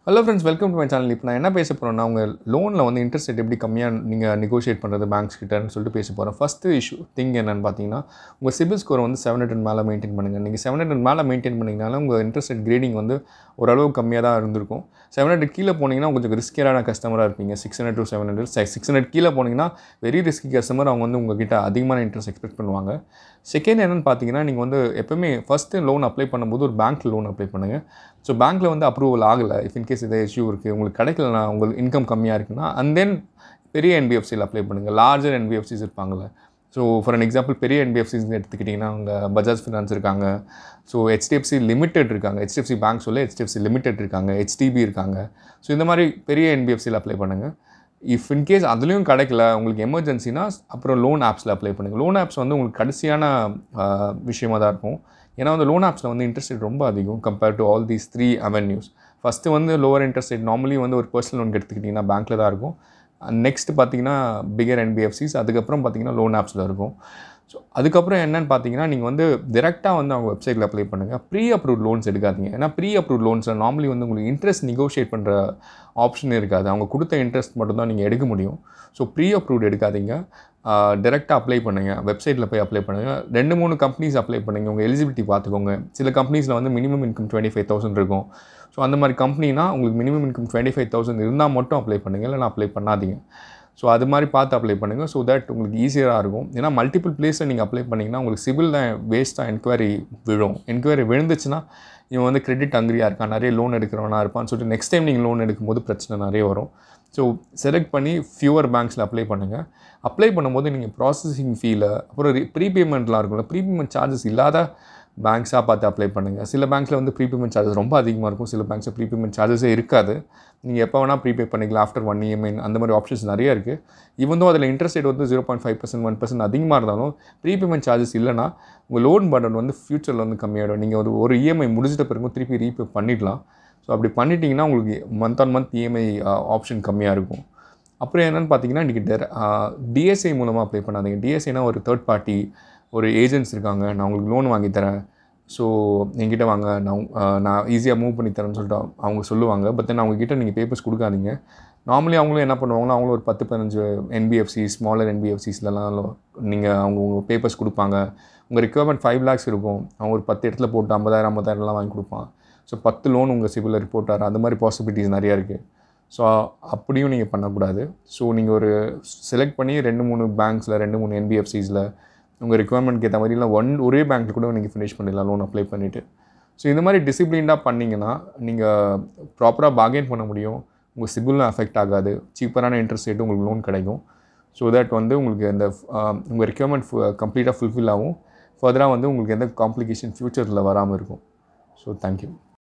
hello friends welcome to my channel இப்போ நான் என்ன பேச போகிறேன்னா உங்கள் லோனில் வந்து இன்ட்ரெஸ்ட் ரேட் எப்படி கம்மியாக நீங்கள் நெகோஷியேட் பண்ணுறது பேங்க்ஸ் கிட்டன்னு சொல்லிட்டு பேச போகிறேன் ஃபஸ்ட்டு இஷ்யூ திங் என்னென்னு பார்த்தீங்கன்னா உங்கள் சிபில் ஸ்கோர் வந்து செவன் ஹண்ட்ரட் மேலே மெயின்டைன் பண்ணுங்கள் நீங்கள் செவன் ஹண்ட்ரட் மேலே மெயின்டைன் பண்ணிங்கனால உங்கள் இன்ட்ரெஸ்ட் ரேட் கிரேடிங் வந்து ஓரளவு கம்மியாக தான் இருந்திருக்கும் செவன் ஹண்ட்ரட் கீழே போனீங்கன்னா கொஞ்சம் ரிஸ்கியரான கஸ்டமராக இருப்பீங்க six hundred to seven hundred six hundred கீழே போனீங்கன்னா வெரி ரிஸ்கி கஸ்டமர் அவங்க வந்து உங்ககிட்ட அதிகமான இன்ட்ரெஸ்ட் எக்ஸ்பெக்ட் பண்ணுவாங்க செகண்ட் என்னென்னு பார்த்தீங்கன்னா நீங்கள் வந்து எப்பவுமே ஃபஸ்ட்டு லோன் அப்ளை பண்ணும்போது ஒரு பேங்க் லோன் அப்ளை பண்ணுங்கள் ஸோ பேங்க்கில் வந்து அப்ரூவல் ஆகலை இஃப் இன்கேஸ் இதை இஷ்யூ இருக்குது உங்களுக்கு கிடைக்கலனா உங்களுக்கு இன்கம் கம்மியாக இருக்குன்னா அண்ட் தென் பெரிய என்பிஎஃப்சியில் அப்ளை பண்ணுங்கள் லார்ஜர் என்பிஎஃப்சிஸ் இருப்பாங்கள்ல ஸோ ஃபார் அன் எக்ஸாம்பிள் பெரிய என்பிஎஃப்சிஸ்னு எடுத்துக்கிட்டிங்கன்னா அவங்க பஜாஜ் ஃபினான்ஸ் இருக்காங்க ஸோ ஹெச்டிஎஃப்சி லிமிடெட் இருக்காங்க ஹெச்டிஎஃப்சி பேங்க் சொல்ல ஹெச்டிஎஃப்சி லிமிடெட் இருக்காங்க ஹெச்டிபி இருக்காங்க ஸோ இந்த மாதிரி பெரிய என்பிஎஃப்சியில் அப்ளை பண்ணுங்கள் இஃப் இன்கேஸ் அதுலேயும் கிடைக்கல உங்களுக்கு எமர்ஜென்சினா அப்புறம் லோன் ஆப்ஸில் அப்ளை பண்ணுங்கள் லோன் ஆப்ஸ் வந்து உங்களுக்கு கடைசியான விஷயமாக தான் இருக்கும் ஏன்னா வந்து லோன் ஆப்ஸில் வந்து இன்ட்ரெஸ்ட் ரேட் ரொம்ப அதிகம் compare to all these three avenues first வந்து லோவர் இன்ட்ரெஸ்ட் ரேட் நார்மலி வந்து ஒரு பர்சனல் லோன் எடுத்துக்கிட்டிங்கன்னா பேங்க்கில் தான் இருக்கும் நெக்ஸ்ட் பார்த்தீங்கன்னா பிகர் என்பிஎஃப்சிஸ் அதுக்கப்புறம் பார்த்தீங்கன்னா லோன் ஆப்ஸில் இருக்கும் ஸோ அதுக்கப்புறம் என்னென்னு பார்த்தீங்கன்னா நீங்கள் வந்து டேரெக்டாக வந்து அவங்க வெப்சைட்டில் அப்ளை பண்ணுங்கள் ப்ரீ அப்ரூவ் லோன்ஸ் எடுக்காதீங்க ஏன்னா ப்ரீ அப்ரூவ் லோன்ஸில் நார்மலி வந்து உங்களுக்கு இன்ட்ரெஸ்ட் நெகோஷியேட் பண்ணுற ஆப்ஷன் இருக்காது அவங்க கொடுத்த இன்ட்ரெஸ்ட் மட்டும் தான் நீங்கள் எடுக்க முடியும் ஸோ ப்ரீ அப்ரூவ்ட் எடுக்காதீங்க டேரெக்டாக அப்ளை பண்ணுங்கள் வெப்சைட்டில் போய் அப்ளை பண்ணுங்கள் ரெண்டு மூணு கம்பெனிஸ் அப்ளை பண்ணுங்கள் உங்கள் எலிஜிபிலிட்டி பார்த்துக்கோங்க சில கம்பெனிஸில் வந்து minimum income twenty five thousand இருக்கும் ஸோ அந்த மாதிரி கம்பெனினா உங்களுக்கு minimum income twenty five thousand இருந்தால் மட்டும் அப்ளை பண்ணுங்கள் இல்லைனா அப்ளை பண்ணாதீங்க ஸோ அது மாதிரி பார்த்து அப்ளை பண்ணுங்கள் ஸோ தட் உங்களுக்கு ஈஸியராக இருக்கும் ஏன்னா மல்டிபிள் பிளேஸில் நீங்கள் அப்ளை பண்ணிங்கன்னா உங்களுக்கு சிவில் தான் வேஸ்ட்டாக என்கொயரி விழும் என்கொயரி விழுந்துச்சுன்னா இவன் வந்து கிரெடிட் அங்கிரியாக இருக்கான் நிறைய லோன் எடுக்கிறவனா இருப்பான்னு சொல்லிட்டு நெக்ஸ்ட் டைம் நீங்கள் லோன் எடுக்கும்போது பிரச்சனை நிறைய வரும் ஸோ செலக்ட் பண்ணி ஃபியூவர் பேங்க்ஸில் அப்ளை பண்ணுங்கள் அப்ளை பண்ணும்போது நீங்கள் ப்ராசஸிங் ஃபீல அப்புறம் ப்ரீபேமெண்ட்லாம் இருக்கும்ல ப்ரீபேமெண்ட் சார்ஜஸ் இல்லாத பேங்க்ஸாக பார்த்து அப்ளை பண்ணுங்கள் சில பேங்க்ஸில் வந்து ப்ரீபேமெண்ட் சார்ஜஸ் ரொம்ப அதிகமாக இருக்கும் சில பேங்க்ஸில் ப்ரீபேமெண்ட் சார்ஜஸே இருக்காது நீங்கள் எப்போ வேணால் ப்ரீபே பண்ணிக்கலாம் ஆஃப்டர் ஒன் இஎம்ஐ அந்த மாதிரி ஆப்ஷன்ஸ் நிறைய இருக்குது இவன் அதில் இன்ட்ரெஸ்ட் ரேட் வந்து zero point five percent one percent அதிகமாக இருந்தாலும் ப்ரீபேமெண்ட் சார்ஜஸ் இல்லைனா உங்கள் லோன் பட்டன் வந்து ஃப்யூச்சரில் வந்து கம்மியாகிடும் நீங்கள் ஒரு ஒரு இஎம்ஐ முடிச்சிட்ட பிறகு திருப்பி ரீபே பண்ணிடலாம் ஸோ அப்படி பண்ணிட்டீங்கன்னா உங்களுக்கு month on month EMI option கம்மியாக இருக்கும் அப்புறம் என்னென்னு பார்த்தீங்கன்னா இன்றைக்கி டெர டிஎஸ்ஐ மூலமாக அப்ளை பண்ணாதீங்க டிஎஸ்ஐனா ஒரு தேர்ட் பார்ட்டி ஒரு ஏஜென்ட்ஸ் இருக்காங்க நான் உங்களுக்கு லோன் வாங்கி தரேன் ஸோ என்கிட்ட வாங்க நான் நான் ஈஸியாக மூவ் பண்ணி தரேன்னு சொல்லிட்டு அவங்க சொல்லுவாங்க பட் தென் அவங்கக்கிட்ட நீங்கள் பேப்பர்ஸ் கொடுக்காதீங்க நார்மலி அவங்களும் என்ன பண்ணுவாங்கன்னா அவங்களும் ஒரு பத்து பதினஞ்சு என்பிஎஃப்சி ஸ்மாலர் என்பிஎஃப்சிஸ்லாம் நீங்கள் அவங்க உங்கள் பேப்பர்ஸ் கொடுப்பாங்க உங்கள் ரிக்குவயர்மெண்ட் ஃபைவ் லேக்ஸ் இருக்கும் அவங்க ஒரு பத்து இடத்துல போட்டு ஐம்பதாயிரம் ஐம்பதாயிரம்லாம் வாங்கி கொடுப்பான் ஸோ பத்து லோன் உங்கள் சிபிலில் ரிப்போர்ட் ஆகிற அந்த மாதிரி பாசிபிலிட்டிஸ் நிறையா இருக்குது ஸோ அப்படியும் நீங்கள் பண்ணக்கூடாது ஸோ நீங்கள் ஒரு செலக்ட் பண்ணி ரெண்டு மூணு பேங்க்ஸில் ரெண்டு மூணு என்பிஎஃப்சிஸில் உங்கள் ரிக்குவயர்மெண்ட்க்கு ஏற்ற மாதிரி இல்லை ஒன் ஒரே பேங்க்கில் கூட நீங்கள் ஃபினிஷ் பண்ணிடலாம் லோன் அப்ளை பண்ணிவிட்டு ஸோ இந்த மாதிரி டிசிப்ளின்டாக பண்ணிங்கன்னா நீங்கள் ப்ராப்பராக பார்கெயின் பண்ண முடியும் உங்கள் சிபிலும் அஃபெக்ட் ஆகாது சீப்பரான இன்ட்ரெஸ்ட் ரேட்டு உங்களுக்கு லோன் கிடைக்கும் ஸோ தட் வந்து உங்களுக்கு இந்த உங்கள் ரிக்குவயர்மெண்ட் கம்ப்ளீட்டாக ஃபுல்ஃபில் ஆகும் ஃபர்தராக வந்து உங்களுக்கு எந்த காம்ப்ளிகேஷன் ஃப்யூச்சரில் வராமல் இருக்கும் ஸோ தேங்க்யூ